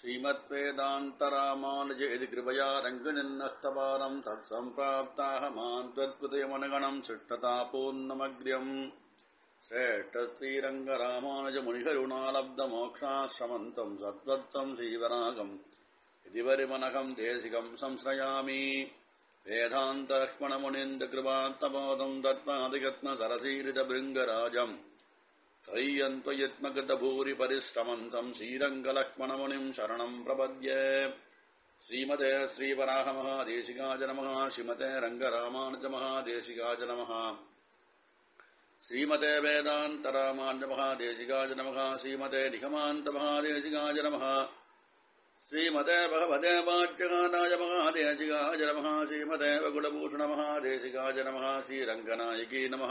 श्रीमद्वेदान्तरामानुज यदि कृपया रङ्गनिन्नस्तपारम् तत्सम्प्राप्ताः माम् त्वत्कृतयमनगणम् शिष्टतापूर्णमग्र्यम् श्रेष्ठश्रीरङ्गरामानुजमुनिकरुणालब्धमोक्षाश्रमन्तम् सत्त्वत्सम् श्रीवरागम् इति वरिमनघम् देशिकम् संश्रयामि वेदान्तलक्ष्मणमुनिन्दकृपात्तपोदम् दत्त्वादिगत्नसरसीरितभृङ्गराजम् त्रय्यन्त्वयत्मकृतभूरिपरिश्रमन्तम् श्रीरङ्गलक्ष्मणमुनिम् शरणम् प्रपद्ये श्रीमते श्रीवराहमहादेशिकाय नमः श्रीमते रङ्गरामानुजमहादेशिकाय नमः श्रीमते वेदान्तरामानुजमहादेशिकाय नमः श्रीमते निगमान्तमहादेशिकाय नमः श्रीमते भगवते वाच्यगानाय महादेशिकाय नमः श्रीमते वकुलभूषणमहादेशिकाय नमः श्रीरङ्गनायकी नमः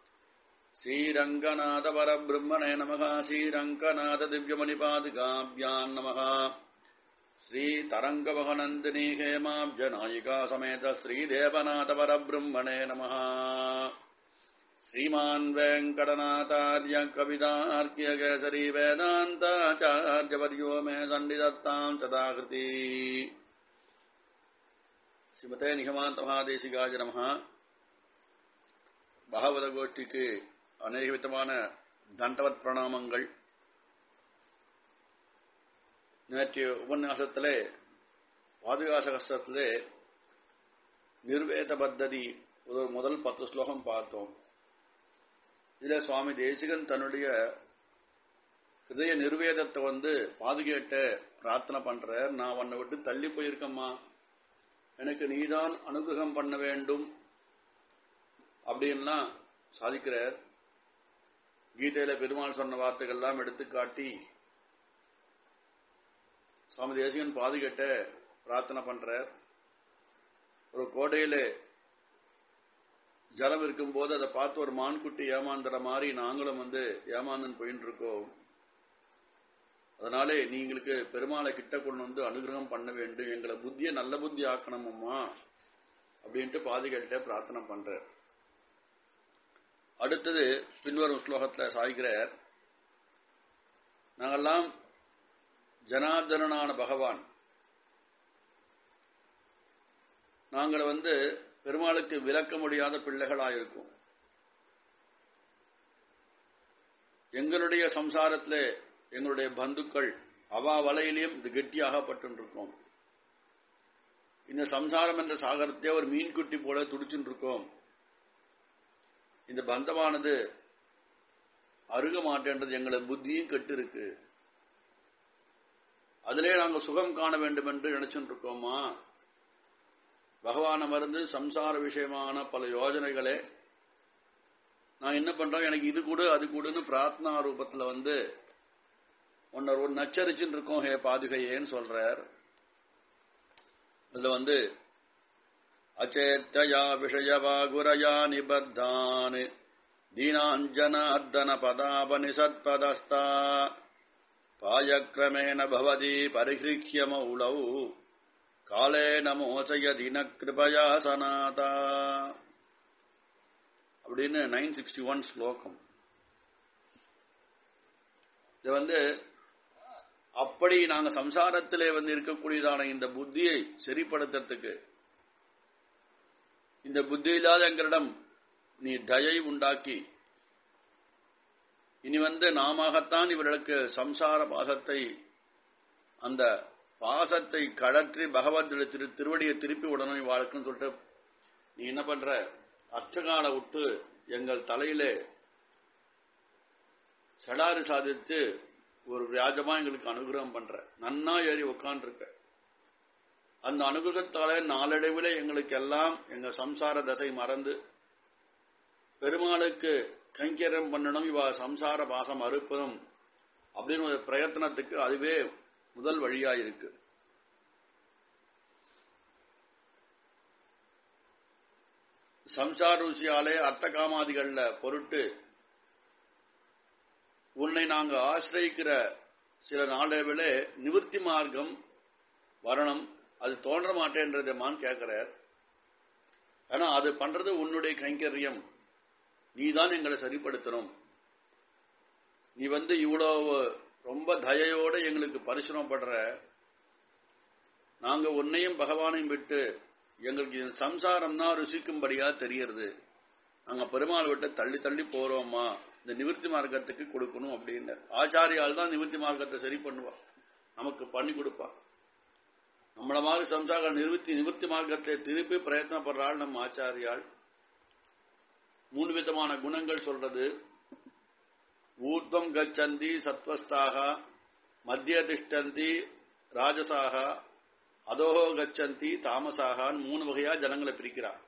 श्रीरङ्गनाथपरब्रह्मणे नमः श्रीरङ्गनाथदिव्यमणिपादिकाभ्याम् नमः श्रीतरङ्गवहनन्दिनी हेमाब्जनायिका समेत श्रीदेवनाथपरब्रह्मणे नमः श्रीमान् वेङ्कटनाथार्य कवितार्क्यकेसरी वेदान्ताचार्यवर्यो मे सन्निधत्ताम् तदाकृति श्रीमते நிகமாந்தமகாதேசிகாஜ நமஹ பாகவத கோஷ்டிக்கு அநேக விதமான தண்டவத் பிரணாமங்கள் நேற்றைய உபன்யாசத்திலே பாதுகாச கஷ்டத்திலே நிர்வேத பத்ததி ஒரு முதல் பத்து ஸ்லோகம் பார்த்தோம் இதுல சுவாமி தேசிகன் தன்னுடைய ஹிருதய நிர்வேதத்தை வந்து பாதுகேட்ட பிரார்த்தனை பண்ற நான் உன்னை விட்டு தள்ளி போயிருக்கம்மா எனக்கு நீதான் அனுகிரகம் பண்ண வேண்டும் அப்படின்லாம் சாதிக்கிறார் கீதையில பெருமாள் சொன்ன வார்த்தைகள் எல்லாம் எடுத்து காட்டி சுவாமி தேசிகன் பாதுகட்ட பிரார்த்தனை பண்றார் ஒரு கோடையில ஜலம் இருக்கும்போது அதை பார்த்து ஒரு மான்குட்டி ஏமாந்துற மாதிரி நாங்களும் வந்து ஏமாந்தன் போயின்னு இருக்கோம் அதனாலே நீங்களுக்கு பெருமாளை கிட்ட கொண்டு வந்து அனுகிரகம் பண்ண வேண்டும் எங்களை புத்தியை நல்ல புத்தி ஆக்கணுமம்மா அப்படின்ட்டு பாதுகாட்ட பிரார்த்தனை பண்றார் அடுத்தது பின்வரும் ஸ்லோகத்தில் சாய்கிறார் நாங்கெல்லாம் ஜனார்தனான பகவான் நாங்கள் வந்து பெருமாளுக்கு விளக்க முடியாத பிள்ளைகளாயிருக்கும் எங்களுடைய சம்சாரத்தில் எங்களுடைய பந்துக்கள் அவா வலையிலையும் கெட்டியாகப்பட்டு இந்த சம்சாரம் என்ற சாகரத்தை ஒரு மீன்குட்டி போல துடிச்சுட்டு இருக்கோம் இந்த பந்தமானது அருக மாட்டேன்றது எங்களை புத்தியும் கெட்டு இருக்கு அதிலே நாங்கள் சுகம் காண வேண்டும் என்று நினைச்சுட்டு இருக்கோமா பகவான மருந்து சம்சார விஷயமான பல யோஜனைகளே நான் என்ன பண்றேன் எனக்கு இது கூட அது கூடன்னு பிரார்த்தனா ரூபத்துல வந்து உன்னை ஒரு நச்சரிச்சுன்னு இருக்கோம் ஹே பாதுகையேன்னு சொல்றார் இதுல வந்து அச்சேத்தயா விஷயவாகுரயா நிபத்தான் தீனாஞ்சனார்தன பதாபனிசத்பதஸ்தா பாயக்கிரமேண பவதி பரிகிருஹ்யமௌளௌ காலே நமோச்சய தின கிருபயா சனாதா அப்படின்னு நைன் சிக்ஸ்டி ஒன் ஸ்லோகம் இது வந்து அப்படி நாங்க சம்சாரத்திலே வந்து இருக்கக்கூடியதான இந்த புத்தியை சரிப்படுத்துறதுக்கு இந்த புத்தி இல்லாத எங்களிடம் நீ தயை உண்டாக்கி இனி வந்து நாமத்தான் இவர்களுக்கு சம்சார பாசத்தை அந்த பாசத்தை கடற்றி பகவத் திரு திருவடியை திருப்பி விடணும் வாழ்க்குன்னு சொல்லிட்டு நீ என்ன பண்ற அச்சகால விட்டு எங்கள் தலையிலே சடாறு சாதித்து ஒரு வியாஜமா எங்களுக்கு அனுகிரகம் பண்ற நன்னா ஏறி உட்காந்துருக்க அந்த அனுகிரகத்தால நாளடைவில் எங்களுக்கு எல்லாம் எங்க சம்சார தசை மறந்து பெருமாளுக்கு கைங்கரியம் பண்ணணும் இவ சம்சார பாசம் அறுப்பதும் அப்படின்னு ஒரு பிரயத்தனத்துக்கு அதுவே முதல் வழியா இருக்கு சம்சார ருசியாலே அர்த்த காமாதிகள்ல பொருட்டு உன்னை நாங்க ஆசிரியிக்கிற சில நாளவிலே நிவர்த்தி மார்க்கம் வரணும் அது தோன்ற மாட்டேன்றதமான்னு கேட்கிறார் ஆனா அது பண்றது உன்னுடைய கைங்கரியம் நீதான் எங்களை சரிப்படுத்தணும் நீ வந்து இவ்வளவு ரொம்ப தயையோட எங்களுக்கு பரிசுரம் படுற நாங்க உன்னையும் பகவானையும் விட்டு எங்களுக்கு இந்த சம்சாரம் தான் ருசிக்கும்படியா தெரியறது நாங்க பெருமாள் விட்டு தள்ளி தள்ளி போறோமா இந்த நிவர்த்தி மார்க்கத்துக்கு கொடுக்கணும் அப்படின்னு ஆச்சாரியால் தான் நிவர்த்தி மார்க்கத்தை சரி பண்ணுவா நமக்கு பண்ணி கொடுப்பா நம்மள மாதிரி சம்சார நிவர்த்தி நிவர்த்தி மார்க்கத்தை திருப்பி பிரயத்னப்படுறாள் நம்ம ஆச்சாரியாள் மூணு விதமான குணங்கள் சொல்றது ஊர்தம் கச்சந்தி சத்வஸ்தாக மத்திய திஷ்டந்தி ராஜசாக அதோஹோ கச்சந்தி தாமசாகான்னு மூணு வகையா ஜனங்களை பிரிக்கிறார்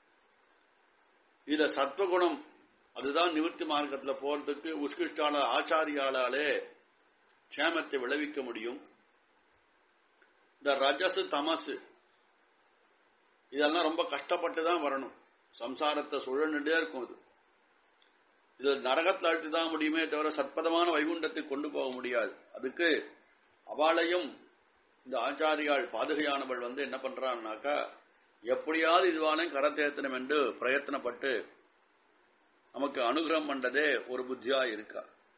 இதுல சத்வகுணம் அதுதான் நிவர்த்தி மார்க்கத்துல போறதுக்கு உஷ்கிருஷ்டான ஆச்சாரியாளாலே க்ஷேமத்தை விளைவிக்க முடியும் இந்த ரஜசு தமசு இதெல்லாம் ரொம்ப கஷ்டப்பட்டு தான் வரணும் சம்சாரத்தை சுழண்டுட்டே இருக்கும் இது இது நரகத்தில் அழுத்தி தான் முடியுமே தவிர சத்பதமான வைகுண்டத்தை கொண்டு போக முடியாது அதுக்கு அவளையும் இந்த ஆச்சாரியாள் பாதுகையானவள் வந்து என்ன பண்றான்னாக்கா எப்படியாவது இதுவான கரத்தேத்தனம் என்று பிரயத்தனப்பட்டு நமக்கு அனுகிரகம் பண்றதே ஒரு புத்தியா இருக்கா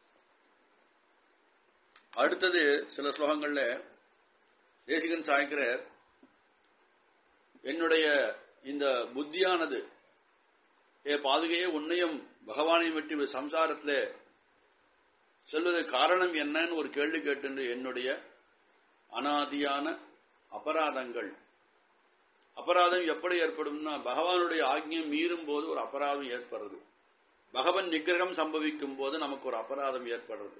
அடுத்தது சில ஸ்லோகங்கள்ல தேசிகன் சாய்க்கிற என்னுடைய இந்த புத்தியானது ஏ பாதுகையே உன்னையும் பகவானையும் விட்டு சம்சாரத்துல செல்வது காரணம் என்னன்னு ஒரு கேள்வி கேட்டு என்னுடைய அனாதியான அபராதங்கள் அபராதம் எப்படி ஏற்படும்னா பகவானுடைய ஆக்ஞம் மீறும் போது ஒரு அபராதம் ஏற்படுறது பகவன் நிகிரகம் சம்பவிக்கும் போது நமக்கு ஒரு அபராதம் ஏற்படுறது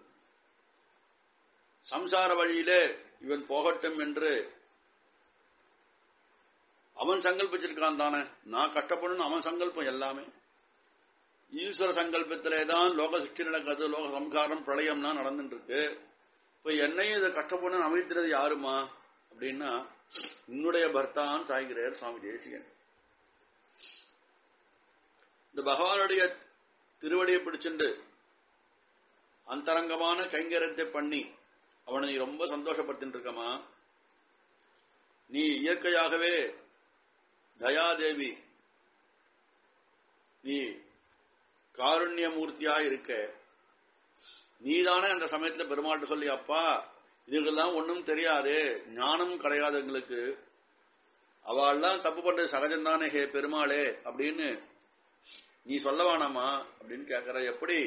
சம்சார வழியிலே இவன் போகட்டும் என்று அவன் சங்கல்பிச்சிருக்கான் தானே நான் கஷ்டப்படணும் அவன் சங்கல்பம் எல்லாமே ஈஸ்வர சங்கல்பத்திலே தான் லோக சிருஷ்டி நடக்கிறது லோக சம்சாரம் பிரளயம்னா நடந்துட்டு இருக்கு இப்ப என்னையும் இதை கஷ்டப்படணும் அமைக்கிறது யாருமா அப்படின்னா உன்னுடைய பர்த்தான் சாய்கிறார் சுவாமி தேசிகன் இந்த பகவானுடைய திருவடியை பிடிச்சிண்டு அந்தரங்கமான கைங்கரத்தை பண்ணி அவனை ரொம்ப சந்தோஷப்படுத்திட்டு இருக்கமா நீ இயற்கையாகவே தயாதேவி நீ காருண்யமூர்த்தியா இருக்க நீதானே அந்த சமயத்துல பெருமாட்ட சொல்லி அப்பா இதுக்கெல்லாம் ஒன்றும் தெரியாதே ஞானம் கிடையாது எங்களுக்கு அவள்லாம் தப்பு பண்றது சகஜம்தானே ஹே பெருமாளே அப்படின்னு நீ சொல்ல வேணாமா அப்படின்னு கேட்கிற எப்படி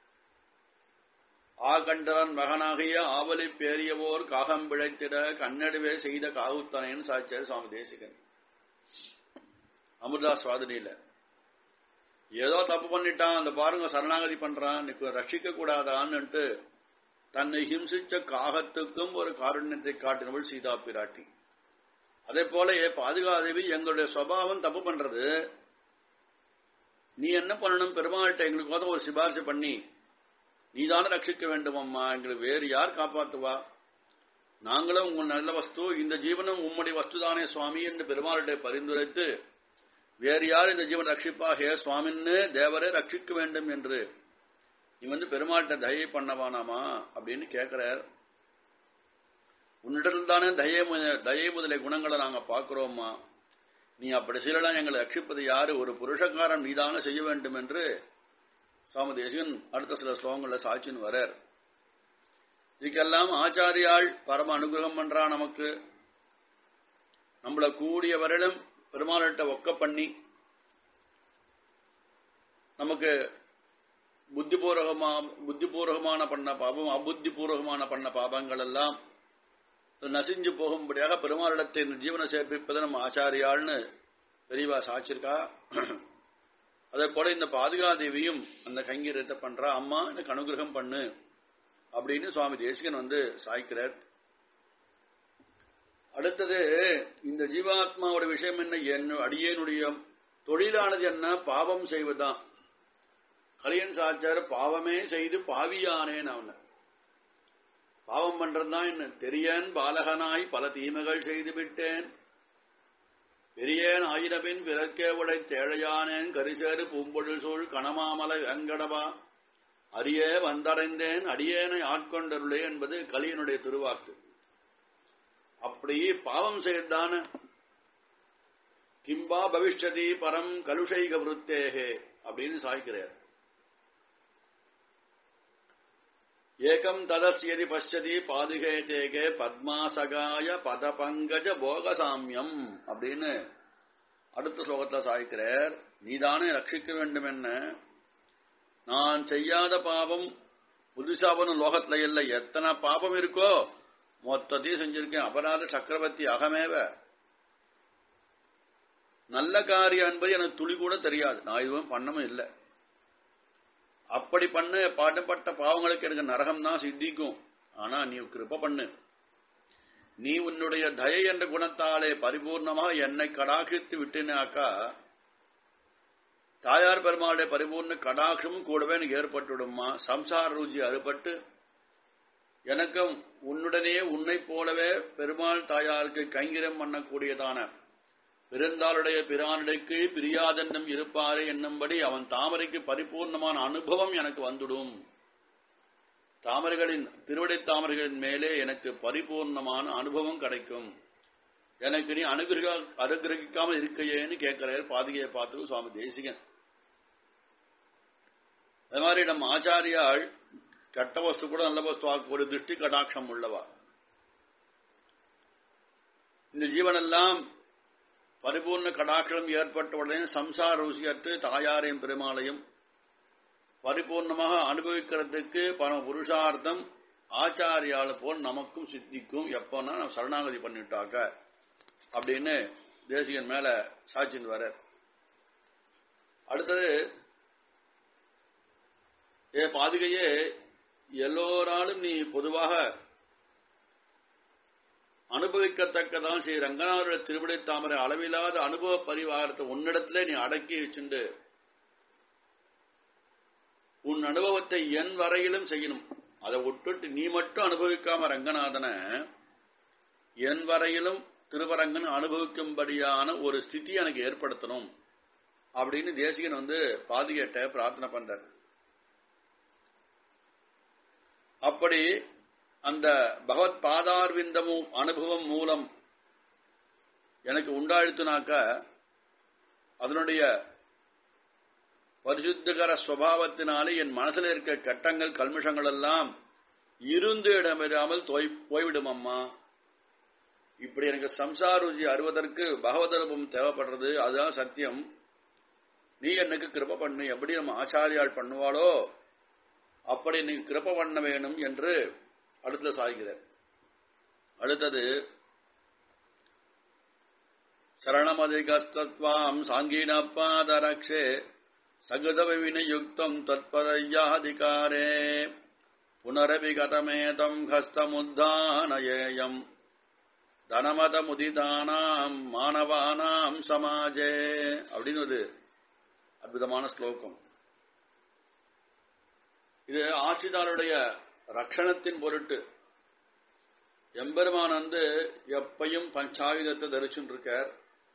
ஆகண்டரன் மகனாகிய ஆவலி பேரியவோர் காகம் பிழைத்திட கண்ணடுவே செய்த காகுத்தனைன்னு சாட்சியார் சுவாமி தேசிகன் அமிர்தா சுவாதினியில ஏதோ தப்பு பண்ணிட்டான் அந்த பாருங்க சரணாகதி பண்றான் ரட்சிக்க கூடாதான்னுட்டு தன்னை ஹிம்சிச்ச காகத்துக்கும் ஒரு காருண்யத்தை காட்டினவள் சீதா பிராட்டி அதே போல பாதுகாதேவி எங்களுடைய சுவாவம் தப்பு பண்றது நீ என்ன பண்ணணும் பெருமாள்கிட்ட எங்களுக்கு ஒரு சிபாரிசு பண்ணி நீதானே ரட்சிக்க வேண்டும் அம்மா எங்களுக்கு வேறு யார் காப்பாத்துவா நாங்களும் உங்கள் நல்ல வஸ்து இந்த ஜீவனும் உம்முடைய வஸ்துதானே சுவாமி என்று பெருமாள்கிட்ட பரிந்துரைத்து வேறு யார் இந்த ஜீவன் ரட்சிப்பா ஹே சுவாமின்னு தேவரே ரட்சிக்க வேண்டும் என்று நீ வந்து பெருமாள்கிட்ட தயை பண்ணவானாமா அப்படின்னு கேட்கிறார் உன்னிடத்தில் தானே தயை தயை முதலிய குணங்களை நாங்க பார்க்கிறோமா நீ அப்படி செய்யலாம் எங்களை ரட்சிப்பது யாரு ஒரு புருஷக்காரன் நீதான செய்ய வேண்டும் என்று சுவாமி தேசிகன் அடுத்த சில ஸ்லோகங்கள்ல சாட்சின்னு வரார் இதுக்கெல்லாம் ஆச்சாரியாள் பரம அனுகிரகம் பண்றா நமக்கு நம்மள கூடிய வரையிலும் பெருமாள்கிட்ட ஒக்க பண்ணி நமக்கு புத்திபூர்வகமா புத்திபூர்வகமான பண்ண பாபம் அபுத்திபூர்வகமான பண்ண பாபங்கள் எல்லாம் நசிஞ்சு போகும்படியாக பெருமாளிடத்தை இந்த ஜீவனை சேர்ப்பிப்பதை நம்ம ஆச்சாரியாள்னு பெரியவா சாச்சிருக்கா அதே போல இந்த பாதுகாதேவியும் அந்த கைங்கரியத்தை பண்றா அம்மா எனக்கு அனுகிரகம் பண்ணு அப்படின்னு சுவாமி தேசிகன் வந்து சாய்க்கிறார் அடுத்தது இந்த ஜீவாத்மாவோட விஷயம் என்ன என்ன அடியேனுடைய தொழிலானது என்ன பாவம் செய்வதுதான் கலியன் சாச்சார் பாவமே செய்து பாவியானேன் அவன பாவம் பண்றதுதான் என்ன தெரியன் பாலகனாய் பல தீமைகள் செய்து விட்டேன் பெரியேன் ஆயிரபின் பிறக்கே உடை தேழையானேன் கரிசேறு பூம்பொழில் சூழ் கணமாமலை வெங்கடவா அரியே வந்தடைந்தேன் அடியேனை ஆட்கொண்டருளே என்பது கலியனுடைய திருவாக்கு அப்படி பாவம் செய்தான கிம்பா பவிஷ்யதி பரம் கலுஷைக விருத்தேகே அப்படின்னு சாய்க்கிறார் ஏகம் ததஸ்யதி பஷ்யதி பாதுகே தேகே பத்மாசகாய பதபங்கஜ போகசாமியம் அப்படின்னு அடுத்த ஸ்லோகத்துல சாய்க்கிறார் நீதானே ரட்சிக்க வேண்டும் என்ன நான் செய்யாத பாவம் புதுசாவன லோகத்துல இல்ல எத்தனை பாபம் இருக்கோ மொத்தத்தையும் செஞ்சிருக்கேன் அபராத சக்கரவர்த்தி அகமேவ நல்ல காரியம் என்பது எனக்கு துளி கூட தெரியாது நான் எதுவும் பண்ணவும் இல்லை அப்படி பண்ண பாடுபட்ட பாவங்களுக்கு எனக்கு நரகம் தான் சித்திக்கும் ஆனா நீ கிருப்ப பண்ணு நீ உன்னுடைய தயை என்ற குணத்தாலே பரிபூர்ணமாக என்னை கடாகித்து விட்டினாக்கா தாயார் பெருமாளுடைய பரிபூர்ண கடாட்சமும் கூடவே எனக்கு ஏற்பட்டுடுமா சம்சார ருச்சி அறுபட்டு எனக்கும் உன்னுடனே உன்னை போலவே பெருமாள் தாயாருக்கு கைங்கிரம் பண்ணக்கூடியதான பிறந்தாளுடைய பிரானுடைக்கு பிரியாதன்னம் இருப்பாரே என்னும்படி அவன் தாமரைக்கு பரிபூர்ணமான அனுபவம் எனக்கு வந்துடும் தாமரைகளின் திருவடை தாமரைகளின் மேலே எனக்கு பரிபூர்ணமான அனுபவம் கிடைக்கும் எனக்கு நீ அனுகிரக அனுகிரகிக்காமல் இருக்கையேன்னு கேட்கிறார் பாதிகையை பார்த்து சுவாமி தேசிகன் அது மாதிரி நம்ம ஆச்சாரியாள் கெட்ட வஸ்து கூட நல்ல வஸ்து ஒரு திருஷ்டி கடாட்சம் உள்ளவா இந்த ஜீவனெல்லாம் பரிபூர்ண கடாட்சம் ஏற்பட்ட உடனே சம்சார ருசியற்று தாயாரையும் பெருமாளையும் பரிபூர்ணமாக அனுபவிக்கிறதுக்கு பரம புருஷார்த்தம் ஆச்சாரியால போல் நமக்கும் சித்திக்கும் எப்போனா நம்ம சரணாகதி பண்ணிட்டாக்க அப்படின்னு தேசிகன் மேல சாட்சின்னு வர அடுத்தது ஏ பாதுகையே எல்லோராலும் நீ பொதுவாக அனுபவிக்கத்தக்கதான் ஸ்ரீ ரங்கநாதருடைய திருவிடை தாமரை அளவில்லாத அனுபவ பரிவாரத்தை உன்னிடத்திலே நீ அடக்கி வச்சுண்டு உன் அனுபவத்தை என் வரையிலும் செய்யணும் அதை விட்டுட்டு நீ மட்டும் அனுபவிக்காம ரங்கநாதனை என் வரையிலும் திருவரங்கன் அனுபவிக்கும்படியான ஒரு ஸ்திதி எனக்கு ஏற்படுத்தணும் அப்படின்னு தேசிகன் வந்து பாதுகேட்ட பிரார்த்தனை பண்றார் அப்படி அந்த பகவத் பாதார்விந்தமும் அனுபவம் மூலம் எனக்கு உண்டாயிடுத்துனாக்க அதனுடைய பரிசுத்தகர சுவாவத்தினாலே என் மனசில் இருக்க கட்டங்கள் கல்மிஷங்கள் எல்லாம் இருந்து இடமிடாமல் போய்விடும் அம்மா இப்படி எனக்கு சம்சார ருச்சி அறுவதற்கு பகவதரூபம் தேவைப்படுறது அதுதான் சத்தியம் நீ எனக்கு கிருப பண்ணு எப்படி நம்ம ஆச்சாரியால் பண்ணுவாளோ அப்படி நீ கிருப பண்ண வேணும் என்று அடுத்த சாய்கிறார் அடுத்தது சரணமதிகஸ்தத்வாம் சாங்கீனப்பாதரக்ஷே சகதவினயுக்தம் தத்பதையாதிகாரே புனரபிகதமேதம் ஹஸ்தமுத்தானயேயம் தனமதமுதிதானாம் மாணவானாம் சமாஜே அப்படின்னு ஒரு அற்புதமான ஸ்லோகம் இது ஆட்சிதாருடைய ரக்ஷணத்தின் பொருட்டு எம்பெருமான் வந்து எப்பையும் பஞ்சாயுதத்தை தரிச்சுட்டு இருக்கார்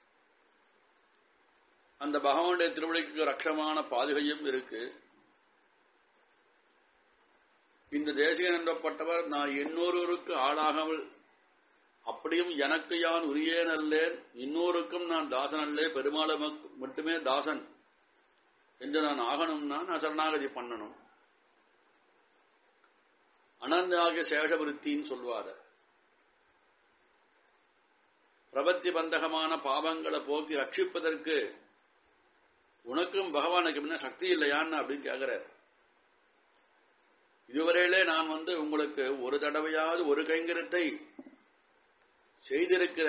அந்த பகவானுடைய திருவிழைக்கு ரட்சமான பாதுகையும் இருக்கு இந்த தேசிகன் என்பப்பட்டவர் நான் இன்னொருவருக்கு ஆளாகாமல் அப்படியும் எனக்கு யான் உரியேன் அல்லேன் இன்னொருக்கும் நான் தாசன் அல்லே பெருமாளை மட்டுமே தாசன் என்று நான் ஆகணும்னா நான் சரணாகதி பண்ணணும் அனந்தாகிய சேஷவிருத்தின்னு சொல்லுவார பிரபத்தி பந்தகமான பாவங்களை போக்கி ரட்சிப்பதற்கு உனக்கும் பகவானுக்கு முன்ன சக்தி இல்லையான்னு அப்படின்னு கேட்கிறார் இதுவரையிலே நான் வந்து உங்களுக்கு ஒரு தடவையாவது ஒரு கைங்கரத்தை செய்திருக்கிற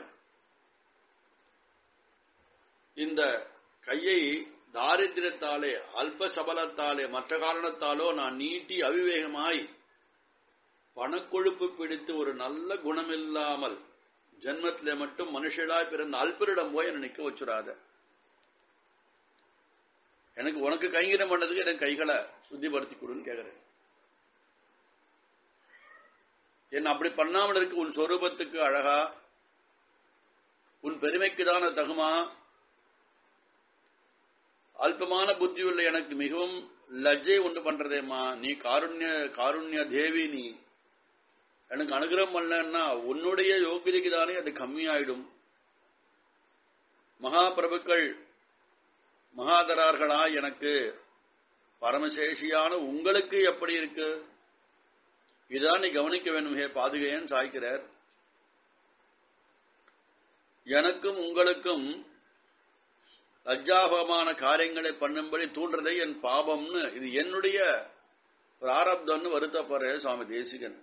இந்த கையை தாரித்திரத்தாலே அல்ப சபலத்தாலே மற்ற காரணத்தாலோ நான் நீட்டி அவிவேகமாய் பணக்கொழுப்பு பிடித்து ஒரு நல்ல குணமில்லாமல் ஜென்மத்திலே மட்டும் மனுஷளாய் பிறந்த அல்பரிடம் போய் என்னை நிக்க வச்சுடாத எனக்கு உனக்கு கைங்கரம் பண்ணதுக்கு எனக்கு கைகளை சுத்திப்படுத்தி கொடுன்னு கேட்கிறேன் என்ன அப்படி பண்ணாமல் இருக்கு உன் சொரூபத்துக்கு அழகா உன் பெருமைக்கு தான தகுமா அல்பமான புத்தி உள்ள எனக்கு மிகவும் லஜ்ஜை உண்டு பண்றதேம்மா நீ காருண்ய காருண்ய தேவி நீ எனக்கு அனுகிரகம் பண்ணலன்னா உன்னுடைய யோகியதைக்கு தானே அது கம்மியாயிடும் மகாபிரபுக்கள் மகாதரார்களா எனக்கு பரமசேஷியான உங்களுக்கு எப்படி இருக்கு இதான் நீ கவனிக்க வேண்டும் ஹே பாதுகையன் சாய்க்கிறார் எனக்கும் உங்களுக்கும் லஜ்ஜாபகமான காரியங்களை பண்ணும்படி தூண்டுறதே என் பாபம்னு இது என்னுடைய பிராரப்தம்னு வருத்தப்படுற சுவாமி தேசிகன்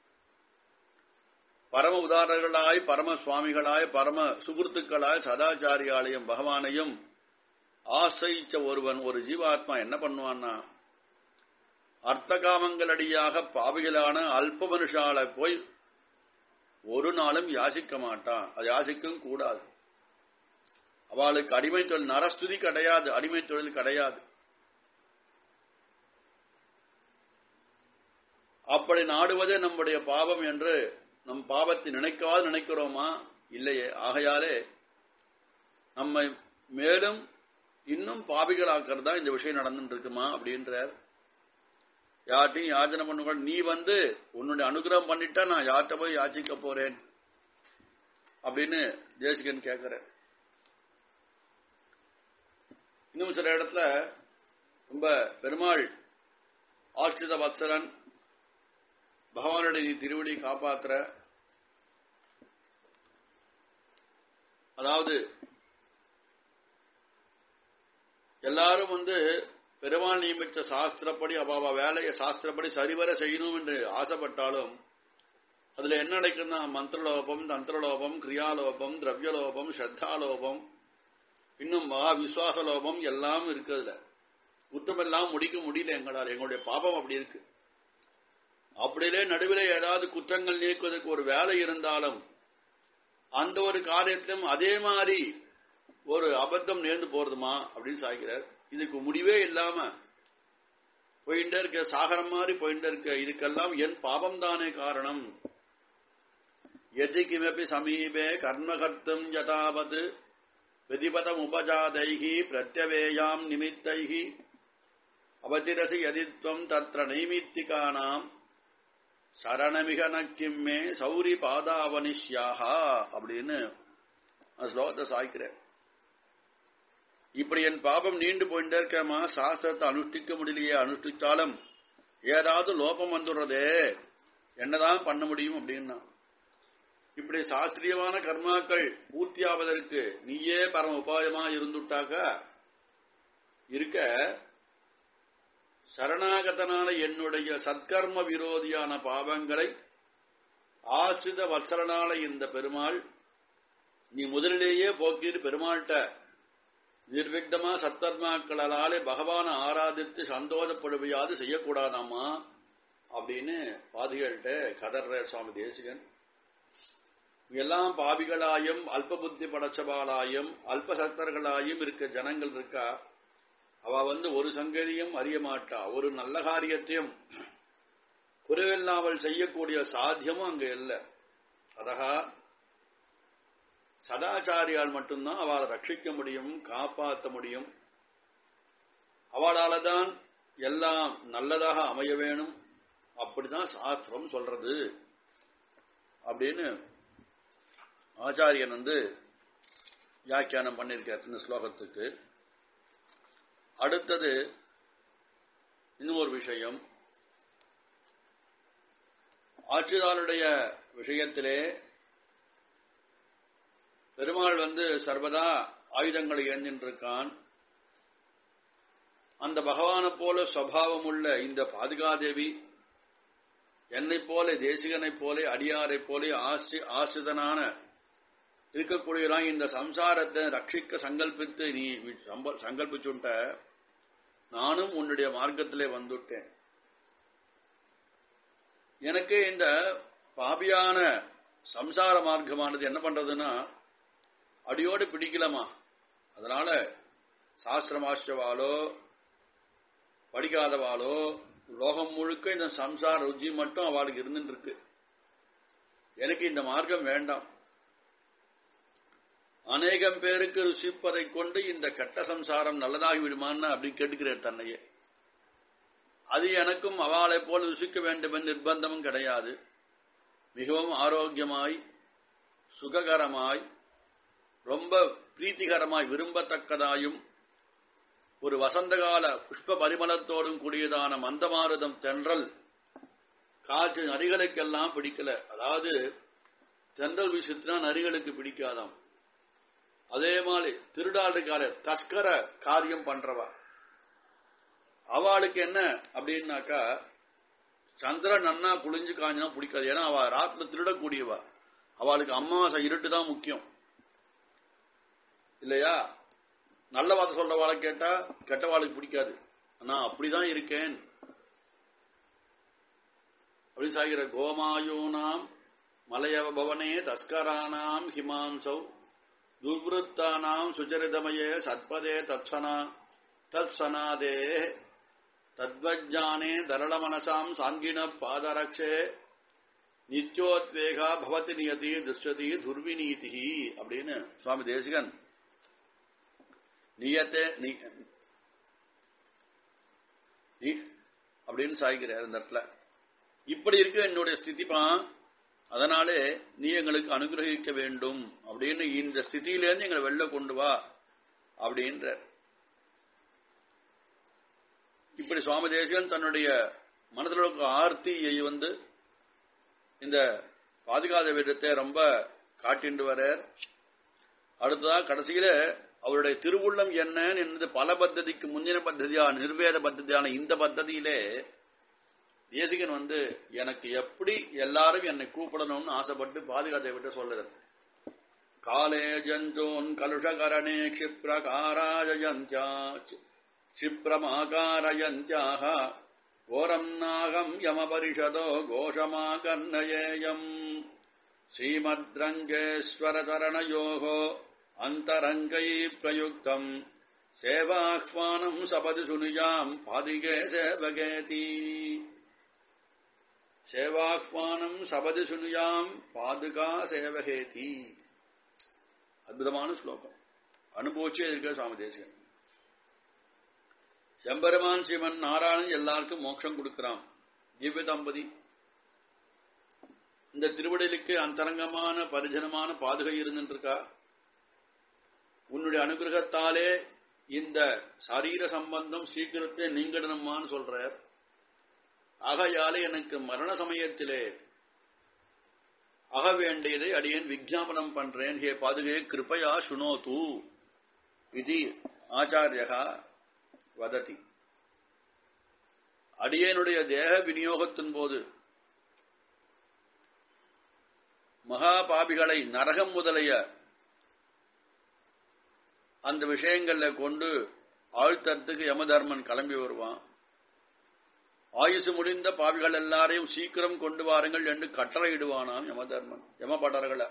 பரம உதாரணர்களாய் பரம சுவாமிகளாய் பரம சுகுர்த்துக்களாய் சதாச்சாரியாலயம் பகவானையும் ஆசைச்ச ஒருவன் ஒரு ஜீவாத்மா என்ன பண்ணுவான்னா அர்த்தகாமங்களடியாக பாவிகளான அல்ப மனுஷால போய் ஒரு நாளும் யாசிக்க மாட்டான் அது யாசிக்கவும் கூடாது அவளுக்கு அடிமை தொழில் நரஸ்துதி கிடையாது அடிமை தொழில் கிடையாது அப்படி நாடுவதே நம்முடைய பாவம் என்று நம் பாவத்தை நினைக்காது நினைக்கிறோமா இல்லையே ஆகையாலே நம்மை மேலும் இன்னும் பாவிகளாக்கிறது தான் இந்த விஷயம் நடந்துட்டு இருக்குமா அப்படின்றார் யார்ட்டையும் யாச்சனை பண்ண நீ வந்து உன்னுடைய அனுகிரகம் பண்ணிட்டா நான் யார்கிட்ட போய் யாச்சிக்க போறேன் அப்படின்னு தேசிகன் கேட்கிற இன்னும் சில இடத்துல ரொம்ப பெருமாள் ஆட்சித வத்சரன் பகவானுடைய திருவடி காப்பாத்துற அதாவது எல்லாரும் வந்து பெருமாள் நியமித்த சாஸ்திரப்படி அவாவ வேலையை சாஸ்திரப்படி சரிவர செய்யணும் என்று ஆசைப்பட்டாலும் அதுல என்ன நடக்குன்னா மந்திரலோபம் தந்திரலோபம் கிரியாலோபம் திரவியலோபம் ஸ்ரத்தாலோபம் இன்னும் மகா விசுவாச லோபம் எல்லாம் இருக்குதுல குற்றமெல்லாம் முடிக்க முடியல எங்களால் எங்களுடைய பாபம் அப்படி இருக்கு அப்படியிலே நடுவிலே ஏதாவது குற்றங்கள் நீக்குவதற்கு ஒரு வேலை இருந்தாலும் அந்த ஒரு காரியத்திலும் அதே மாதிரி ஒரு அபத்தம் நேர்ந்து போறதுமா அப்படின்னு சாய்க்கிறார் இதுக்கு முடிவே இல்லாம போயிட்டே இருக்க சாகரம் மாதிரி போயிட்டே இருக்க இதுக்கெல்லாம் என் பாபம் தானே காரணம் எதி கிமப்பி சமீபே கர்மகர்த்தம் யதாவத் விதிபதம் உபஜாதைகி பிரத்யவேயாம் நிமித்தைகி அவதிரசி யதித்வம் தத்ர நைமித்திகானாம் சரணமிக நக்கிம்மே சௌரி பாதாவனிஷ்யாகா அப்படின்னு ஸ்லோகத்தை சாய்க்கிறேன் இப்படி என் பாபம் நீண்டு போயிட்டே இருக்கமா சாஸ்திரத்தை அனுஷ்டிக்க முடியலையே அனுஷ்டித்தாலும் ஏதாவது லோபம் வந்துடுறதே என்னதான் பண்ண முடியும் அப்படின்னா இப்படி சாஸ்திரியமான கர்மாக்கள் பூர்த்தியாவதற்கு நீயே பரம உபாயமா இருந்துட்டாக்க இருக்க சரணாகதனான என்னுடைய சத்கர்ம விரோதியான பாவங்களை ஆசிரித வத்சரனால இந்த பெருமாள் நீ முதலிலேயே போக்கிட்டு பெருமாள்கிட்ட நிர்விக்னமா சத்தர்மாக்களாலே பகவான ஆராதித்து சந்தோஷப்படுவையாது செய்யக்கூடாதாமா அப்படின்னு பாதிகள்கிட்ட கதர்ற சுவாமி தேசிகன் எல்லாம் பாவிகளாயும் அல்ப புத்தி படைச்சவாளாயும் அல்ப சக்தர்களாயும் இருக்க ஜனங்கள் இருக்கா அவ வந்து ஒரு சங்கதியும் அறிய மாட்டா ஒரு நல்ல காரியத்தையும் குறைவில்லாமல் செய்யக்கூடிய சாத்தியமும் அங்க இல்லை அதகா சதாச்சாரியால் மட்டும்தான் அவளை ரட்சிக்க முடியும் காப்பாற்ற முடியும் அவளால தான் எல்லாம் நல்லதாக அமைய வேணும் அப்படிதான் சாஸ்திரம் சொல்றது அப்படின்னு ஆச்சாரியன் வந்து வியாக்கியானம் பண்ணியிருக்கார் இந்த ஸ்லோகத்துக்கு அடுத்தது இன்னொரு விஷயம் ஆட்சியாளருடைய விஷயத்திலே பெருமாள் வந்து சர்வதா ஆயுதங்களை ஏந்தின்றிருக்கான் அந்த பகவானை போல சுவாவம் உள்ள இந்த பாதுகாதேவி என்னை போல தேசிகனை போல அடியாரை போல ஆசி ஆசிரிதனான இருக்கக்கூடியதான் இந்த சம்சாரத்தை ரட்சிக்க சங்கல்பித்து நீ சங்கல்பிச்சுட்ட நானும் உன்னுடைய மார்க்கத்திலே வந்துட்டேன் எனக்கு இந்த பாபியான சம்சார மார்க்கமானது என்ன பண்றதுன்னா அடியோடு பிடிக்கலமா அதனால சாஸ்திரமாச்சவாலோ படிக்காதவாளோ லோகம் முழுக்க இந்த சம்சார ருச்சி மட்டும் அவளுக்கு இருந்துட்டு இருக்கு எனக்கு இந்த மார்க்கம் வேண்டாம் அநேகம் பேருக்கு ருசிப்பதை கொண்டு இந்த கெட்ட சம்சாரம் நல்லதாகி விடுமான்னு அப்படி கேட்டுக்கிறார் தன்னையே அது எனக்கும் அவளை போல ருசிக்க வேண்டும் என்ற நிர்பந்தமும் கிடையாது மிகவும் ஆரோக்கியமாய் சுககரமாய் ரொம்ப பிரீத்திகரமாய் விரும்பத்தக்கதாயும் ஒரு வசந்தகால புஷ்ப பரிமளத்தோடும் கூடியதான மந்தமாருதம் தென்றல் காற்று நரிகளுக்கெல்லாம் பிடிக்கல அதாவது தென்றல் வீசுத்துனா நரிகளுக்கு பிடிக்காதாம் அதே மாதிரி திருடாடுக்கார தஸ்கர காரியம் பண்றவா அவளுக்கு என்ன அப்படின்னாக்கா சந்திரன் நன்னா குளிஞ்சு காஞ்சினா பிடிக்காது ஏன்னா அவ ராத்திர திருடக்கூடியவா அவளுக்கு அமாவாசை இருட்டு தான் முக்கியம் இல்லையா நல்ல வார்த்தை சொல்றவாளை கேட்டா கெட்டவாளுக்கு பிடிக்காது ஆனா அப்படிதான் இருக்கேன் அப்படி சாகிற கோமாயூனாம் மலையவ பவனே தஸ்கரானாம் ஹிமாம்சௌ துர்வృத்தானாம் சுச்சரிதமயே சத்பதே தத்சனா தத் சனாதே தத்வஜானே தரளமனசாம் சாங்கின பாதரக்ஷே நித்யோத்வேகா பவதி நியதி துஷ்யதி துர்விநீதி அப்படின்னு சுவாமி தேசிகன் நியத்தே அப்படின்னு சாய்கிறார் இந்த இடத்துல இப்படி இருக்கு என்னுடைய ஸ்திதிப்பா அதனாலே நீ எங்களுக்கு அனுகிரகிக்க வேண்டும் அப்படின்னு இந்த ஸ்திதியிலேருந்து எங்களை வெளில கொண்டு வா அப்படின்ற இப்படி சுவாமி தேசிகன் தன்னுடைய மனதில் இருக்க ஆர்த்தியை வந்து இந்த பாதுகாத விதத்தை ரொம்ப காட்டிண்டு வரார் அடுத்ததா கடைசியில அவருடைய திருவுள்ளம் என்னன்னு என்பது பல பத்ததிக்கு முன்னின பத்ததியான நிர்வேத பத்ததியான இந்த பத்ததியிலே தேசிகன் வந்து எனக்கு எப்படி எல்லாரும் என்னை கூப்பிடணும்னு ஆசைப்பட்டு பாதுகாத்தை விட்டு சொல்றது காலே ஜந்தோன் கலுஷகரணே க்ஷிப்ரகாராஜயந்தியா क्षिप्रमाकारयन्त्याः घोरम् नागम् यमपरिषदो घोषमाकर्णयेयम् श्रीमद्रङ्गेश्वरचरणयोः अन्तरङ्गैः प्रयुक्तम् सेवाह्वानम् सपदि सुनियाम् पादिके सेवकेति சேவாஹ்வானம் சபதி சுனியாம் பாதுகா சேவகேதி அற்புதமான ஸ்லோகம் அனுபவிச்சே இருக்க சுவாமி தேசிகன் செம்பெருமான் சிவன் நாராயணன் எல்லாருக்கும் மோட்சம் கொடுக்கிறான் திவ்ய தம்பதி இந்த திருவடிலுக்கு அந்தரங்கமான பரிஜனமான பாதுகை இருந்துருக்கா உன்னுடைய அனுகிரகத்தாலே இந்த சரீர சம்பந்தம் சீக்கிரத்தை நீங்கிடணுமான்னு சொல்றார் ஆகையாலே எனக்கு மரண சமயத்திலே அக வேண்டியதை அடியேன் விஜாபனம் பண்றேன் ஹே பாதுகே கிருப்பையா சுனோது இது ஆச்சாரியகா வததி அடியனுடைய தேக விநியோகத்தின் போது மகா பாபிகளை நரகம் முதலைய அந்த விஷயங்கள்ல கொண்டு ஆழ்த்தத்துக்கு யமதர்மன் கிளம்பி வருவான் ஆயுசு முடிந்த பாவிகள் எல்லாரையும் சீக்கிரம் கொண்டு வாருங்கள் என்று கட்டளையிடுவானாம் யமதர்மன் யமபடர்களை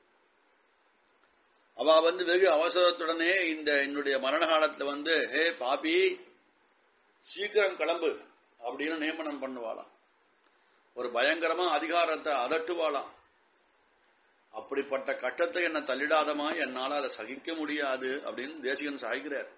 அவ வந்து வெகு அவசரத்துடனே இந்த என்னுடைய மரண காலத்துல வந்து ஹே பாபி சீக்கிரம் கிளம்பு அப்படின்னு நியமனம் பண்ணுவாளாம் ஒரு பயங்கரமா அதிகாரத்தை அதட்டுவாளாம் அப்படிப்பட்ட கட்டத்தை என்ன தள்ளிடாதமா என்னால அதை சகிக்க முடியாது அப்படின்னு தேசிகன் சாய்கிறார்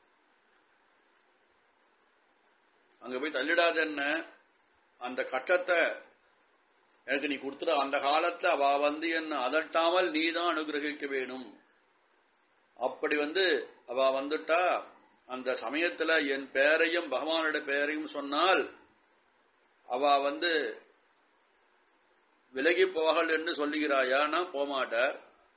அங்க போய் தள்ளிடாத என்ன அந்த கட்டத்தை எனக்கு நீ கொடுத்துட அந்த காலத்துல அவ வந்து என்ன அதட்டாமல் நீ தான் அனுகிரகிக்க வேணும் அப்படி வந்து அவ வந்துட்டா அந்த சமயத்துல என் பெயரையும் பகவானோட பெயரையும் சொன்னால் அவ வந்து விலகி போகல் என்று சொல்லுகிறாயானா போமாட்டார்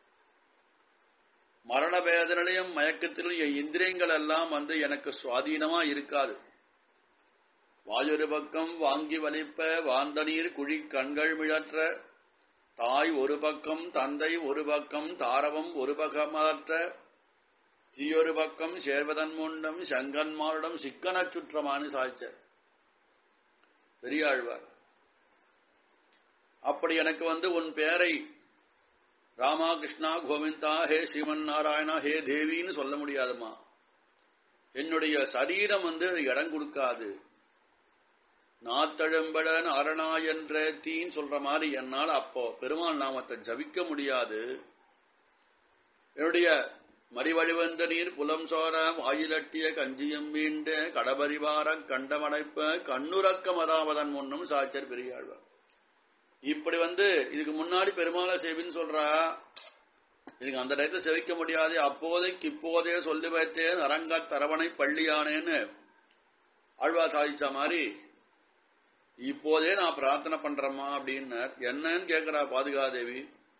மரண வேதனையும் மயக்கத்திலும் என் இந்திரியங்கள் எல்லாம் வந்து எனக்கு சுவாதீனமா இருக்காது வாயொரு பக்கம் வாங்கி வலிப்ப வாந்த நீர் குழி கண்கள் மிழற்ற தாய் ஒரு பக்கம் தந்தை ஒரு பக்கம் தாரவம் ஒரு பக்கமாற்ற தீயொரு பக்கம் சேர்வதன் முண்டம் சங்கன்மாரிடம் சிக்கனச் சுற்றமானு சாய்ச்சர் பெரியாழ்வார் அப்படி எனக்கு வந்து உன் பேரை ராமா கிருஷ்ணா கோவிந்தா ஹே ஸ்ரீமன் நாராயணா ஹே தேவின்னு சொல்ல முடியாதுமா என்னுடைய சரீரம் வந்து இடம் கொடுக்காது நாத்தழும்படன் அரணா என்ற தீன்னு சொல்ற மாதிரி என்னால் அப்போ பெருமாள் நாமத்தை ஜபிக்க முடியாது என்னுடைய மறிவழிவந்த நீர் புலம் சோர வாயிலட்டிய கஞ்சியம் மீண்ட கடபரிவார கண்டமடைப்ப கண்ணுறக்கம் அதாவதன் முன்னும் சாச்சர் பெரியாழ்வார் இப்படி வந்து இதுக்கு முன்னாடி பெருமாளை செவின்னு சொல்றா இதுக்கு அந்த டயத்தை செவிக்க முடியாது அப்போதைக்கு இப்போதே சொல்லி வைத்தேன் அரங்க தரவணை பள்ளியானேன்னு ஆழ்வா சாதிச்ச மாதிரி இப்போதே நான் பிரார்த்தனை பண்றேம்மா அப்படின்னார் என்னன்னு கேட்கிறா பாதுகாதேவி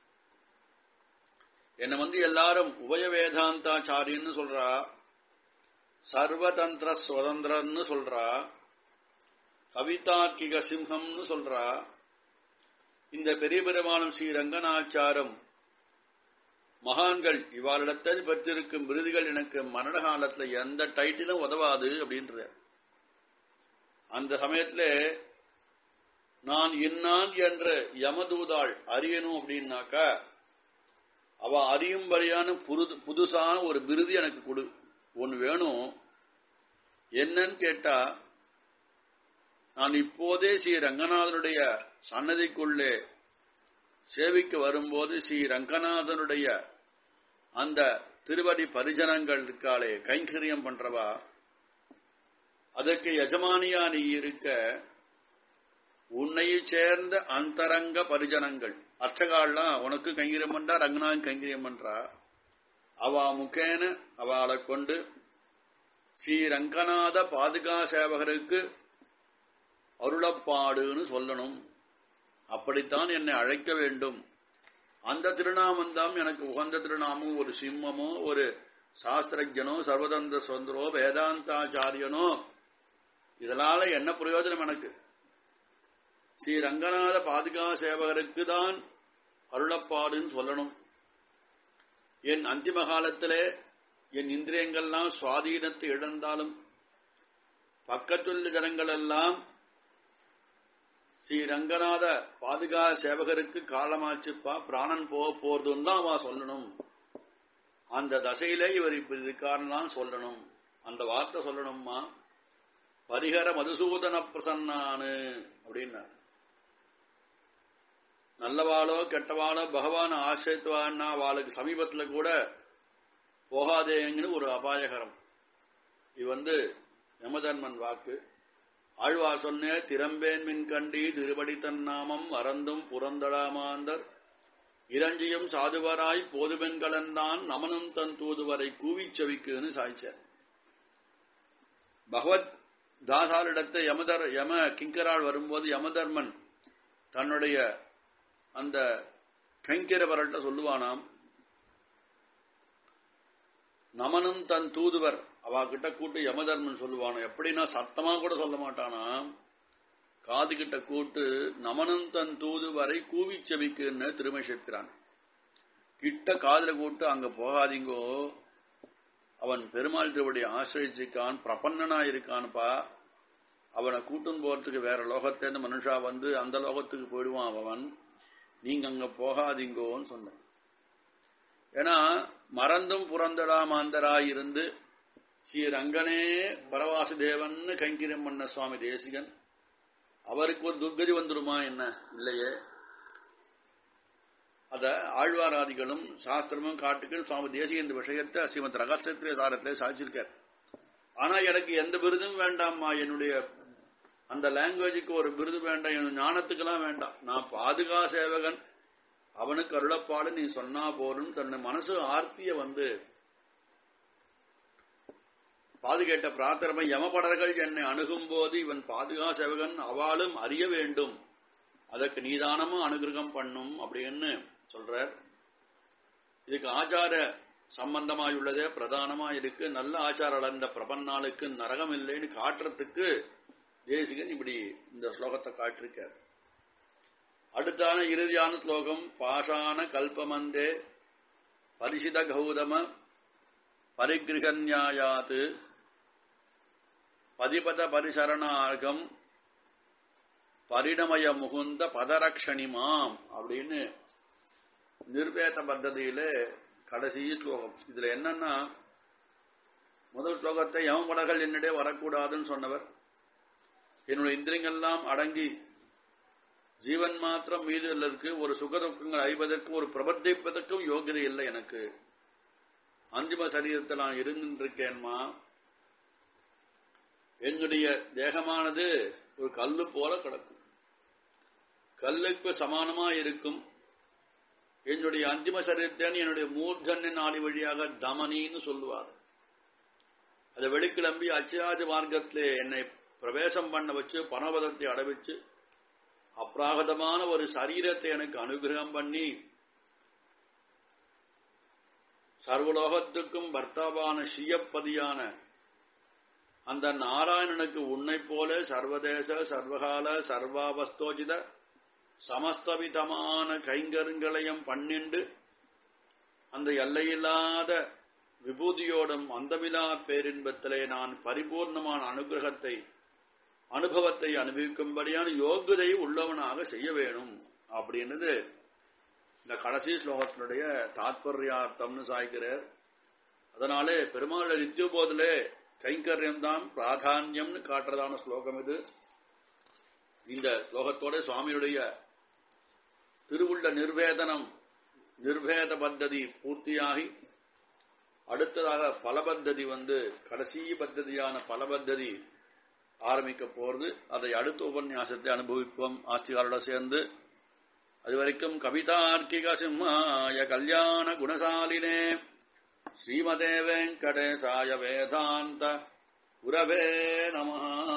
என்னை வந்து எல்லாரும் உபய வேதாந்தாச்சாரியன்னு சொல்றா சர்வதந்திர சுதந்திரன்னு சொல்றா கவிதார்க்கிக சிம்ஹம்னு சொல்றா இந்த பெரிய பெருமானம் ஸ்ரீ ரங்கநாச்சாரம் மகான்கள் இவாளிடத்தில் பெற்றிருக்கும் விருதுகள் எனக்கு மரண காலத்துல எந்த டைட்டிலும் உதவாது அப்படின்ற அந்த சமயத்துல நான் இன்னான் என்ற யமதூதாள் அறியணும் அப்படின்னாக்கா அவ அறியும்படியான புது புதுசான ஒரு விருது எனக்கு கொடு ஒன்னு வேணும் என்னன்னு கேட்டா நான் இப்போதே ஸ்ரீ ரங்கநாதனுடைய சன்னதிக்குள்ளே சேவிக்க வரும்போது ஸ்ரீ ரங்கநாதனுடைய அந்த திருவடி பரிஜனங்கள் இருக்காளே கைங்கரியம் பண்றவா அதற்கு எஜமானியா நீ இருக்க உன்னை சேர்ந்த அந்தரங்க பரிஜனங்கள் அர்ச்சகால்லாம் உனக்கு கைங்கரியம் பண்றா ரங்கநாதன் கைங்கரியம் பண்றா அவா முகேன அவளை கொண்டு ஸ்ரீ ரங்கநாத பாதுகா சேவகருக்கு அருளப்பாடுன்னு சொல்லணும் அப்படித்தான் என்னை அழைக்க வேண்டும் அந்த திருநாமம் தான் எனக்கு உகந்த திருநாமம் ஒரு சிம்மமோ ஒரு சாஸ்திரஜனோ சர்வதந்திர சுந்தரோ வேதாந்தாச்சாரியனோ இதனால என்ன பிரயோஜனம் எனக்கு ஸ்ரீ ரங்கநாத பாதுகா சேவகருக்கு தான் அருளப்பாடுன்னு சொல்லணும் என் அந்திம காலத்திலே என் இந்திரியங்கள்லாம் சுவாதீனத்தை இழந்தாலும் பக்கத்துள்ள ஜனங்கள் எல்லாம் ஸ்ரீ ரங்கநாத பாதுகா சேவகருக்கு காலமாச்சுப்பா பிராணன் போக போறதுன்னு தான் அவ சொல்லணும் அந்த தசையிலே இவர் இப்படி இருக்காருன்னு சொல்லணும் அந்த வார்த்தை சொல்லணும்மா பரிகர மதுசூதன பிரசன்னானு அப்படின்னார் நல்லவாளோ கெட்டவாளோ பகவான் ஆசிரியத்துவான்னா அவளுக்கு சமீபத்துல கூட போகாதேங்கன்னு ஒரு அபாயகரம் இது வந்து யமதர்மன் வாக்கு ஆழ்வா சொன்ன திறம்பேன் மின் கண்டி திருவடி தன்னாமம் அறந்தும் புறந்தடாமாந்தர் இரஞ்சியும் சாதுவராய் போதுபெண்களந்தான் நமனும் தன் தூதுவரை கூவிச் செவிக்குன்னு சாய்ச்சார் பகவத் தாசாரிடத்தை யமதர் யம கிங்கரால் வரும்போது யமதர்மன் தன்னுடைய அந்த கைங்கிரவர்கிட்ட சொல்லுவானாம் நமனும் தன் தூதுவர் அவ கிட்ட கூட்டு யமதர்மன் சொல்லுவானோ எப்படின்னா சத்தமா கூட சொல்ல மாட்டானா காது கிட்ட கூட்டு நமனும் தன் தூதுவரை கூவி செவிக்குன்னு திருமை சேர்க்கிறான் கிட்ட காதுல கூட்டு அங்க போகாதீங்கோ அவன் பெருமாள் திருவடி ஆசிரிச்சிருக்கான் பிரபன்னனா இருக்கான்ப்பா அவனை கூட்டும் போறதுக்கு வேற லோகத்திலிருந்து மனுஷா வந்து அந்த லோகத்துக்கு போயிடுவான் அவன் நீங்க அங்க போகாதீங்கோன்னு சொன்ன ஏன்னா மறந்தும் புறந்தடாமாந்தராய் இருந்து ஸ்ரீ ரங்கனே பரவாசுதேவன் கைங்கிரம் பண்ண சுவாமி தேசிகன் அவருக்கு ஒரு துர்கதி வந்துருமா என்ன இல்லையே அத ஆழ்வாராதிகளும் சாஸ்திரமும் காட்டுகள் சுவாமி தேசிக இந்த விஷயத்தை ஸ்ரீமத் ரகசியத்திலே சாரத்திலே சாதிச்சிருக்கார் ஆனா எனக்கு எந்த விருதும் வேண்டாம்மா என்னுடைய அந்த லாங்குவேஜுக்கு ஒரு விருது வேண்டாம் என் ஞானத்துக்கெல்லாம் வேண்டாம் நான் பாதுகா சேவகன் அவனுக்கு அருளப்பாடு நீ சொன்னா போரும் தன்னை மனசு ஆர்த்திய வந்து பாதுகேட்ட பிரார்த்தனை யமபடர்கள் என்னை அணுகும் போது இவன் பாதுகா சேவகன் அவளும் அறிய வேண்டும் அதற்கு நீதானமும் அனுகிரகம் பண்ணும் அப்படின்னு சொல்றார் இதுக்கு ஆச்சார சம்பந்தமாயுள்ளதே பிரதானமா இருக்கு நல்ல ஆச்சார அளந்த பிரபன்னாளுக்கு நரகம் இல்லைன்னு காட்டுறதுக்கு தேசிகன் இப்படி இந்த ஸ்லோகத்தை காட்டிருக்கார் அடுத்தான இறுதியான ஸ்லோகம் பாஷான கல்பமந்தே பரிசித கௌதம பரிகிரகன்யாயாத்து பதிபத பரிசரணார்கம் பரிணமய முகுந்த பதரக்ஷணிமாம் அப்படின்னு நிர்வேத பத்ததியில கடைசி ஸ்லோகம் இதுல என்னன்னா முதல் ஸ்லோகத்தை யமபடர்கள் என்னிடையே வரக்கூடாதுன்னு சொன்னவர் என்னுடைய இந்திரியங்கள்லாம் அடங்கி ஜீவன் மாத்திரம் மீது இருக்கு ஒரு சுகதுக்கங்கள் ஐவதற்கு ஒரு பிரபத்திப்பதற்கும் யோகியதை இல்லை எனக்கு அந்திம சரீரத்தில் நான் இருந்திருக்கேன்மா என்னுடைய தேகமானது ஒரு கல்லு போல கிடக்கும் கல்லுக்கு சமானமா இருக்கும் என்னுடைய அந்திம சரீரத்தேன் என்னுடைய மூர்தன்ன நாளி வழியாக தமனின்னு சொல்லுவார் அதை வெளிக்கிளம்பி அச்சாதி மார்க்கத்திலே என்னை பிரவேசம் பண்ண வச்சு பணபதத்தை அடைவிச்சு அப்ராகதமான ஒரு சரீரத்தை எனக்கு அனுகிரகம் பண்ணி சர்வலோகத்துக்கும் பர்த்தாவான ஷியப்பதியான அந்த நாராயணனுக்கு உன்னை போல சர்வதேச சர்வகால சர்வாவஸ்தோஜித சமஸ்தவிதமான கைங்கருங்களையும் பன்னிண்டு அந்த எல்லையில்லாத விபூதியோடும் அந்தமிலா பேரின்பத்திலே நான் பரிபூர்ணமான அனுகிரகத்தை அனுபவத்தை அனுபவிக்கும்படியான யோகுதை உள்ளவனாக செய்ய வேணும் அப்படின்றது இந்த கடைசி ஸ்லோகத்தினுடைய தாத்பர்யார்த்தம்னு சாய்க்கிறார் அதனாலே பெருமாள் நித்தியோபோதிலே கைங்கரியம் தான் பிராதானியம்னு காட்டுறதான ஸ்லோகம் இது இந்த ஸ்லோகத்தோட சுவாமியுடைய திருவுள்ள நிர்வேதனம் நிர்வேத பத்ததி பூர்த்தியாகி அடுத்ததாக பலபத்ததி வந்து கடைசி பத்ததியான பலபத்ததி ஆரம்பிக்க போறது அதை அடுத்த உபன்யாசத்தை அனுபவிப்போம் ஆஸ்திகாரோட சேர்ந்து அது வரைக்கும் கவிதார்க்கிக சிம்மாய கல்யாண குணசாலினே ஸ்ரீமதே வெங்கடேசாய வேதாந்த குரவே நமஹா